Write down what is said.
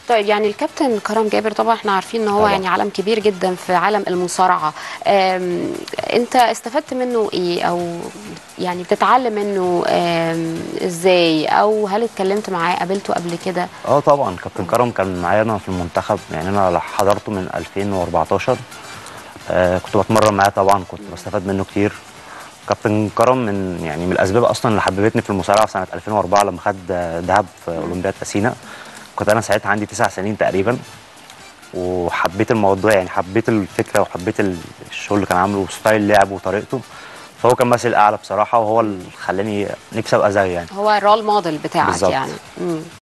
طيب يعني الكابتن كرم جابر طبعا احنا عارفين ان هو طبعا. يعني علم كبير جدا في عالم المصارعه آم، انت استفدت منه ايه او يعني بتتعلم منه آم، ازاي او هل اتكلمت معاه قابلته قبل كده اه طبعا كابتن كرم كان معايا انا في المنتخب يعني انا حضرته من 2014 آه كنت بتمرن معاه طبعا كنت بستفاد منه كتير كابتن كرم من يعني من الاسباب اصلا اللي حببتني في المصارعه في سنه 2004 لما خد آه، ذهب في اولمبياد اثينا كنت انا ساعتها عندي تسع سنين تقريبا وحبيت الموضوع يعني حبيت الفكره وحبيت ال- الشغل اللي كان عامله وستايل لعبه وطريقته فهو كان مثل اعلى بصراحه وهو اللي خلاني نفسي ابقى زيه يعني هو الرول موديل بتاعك بالظبط. يعني مم.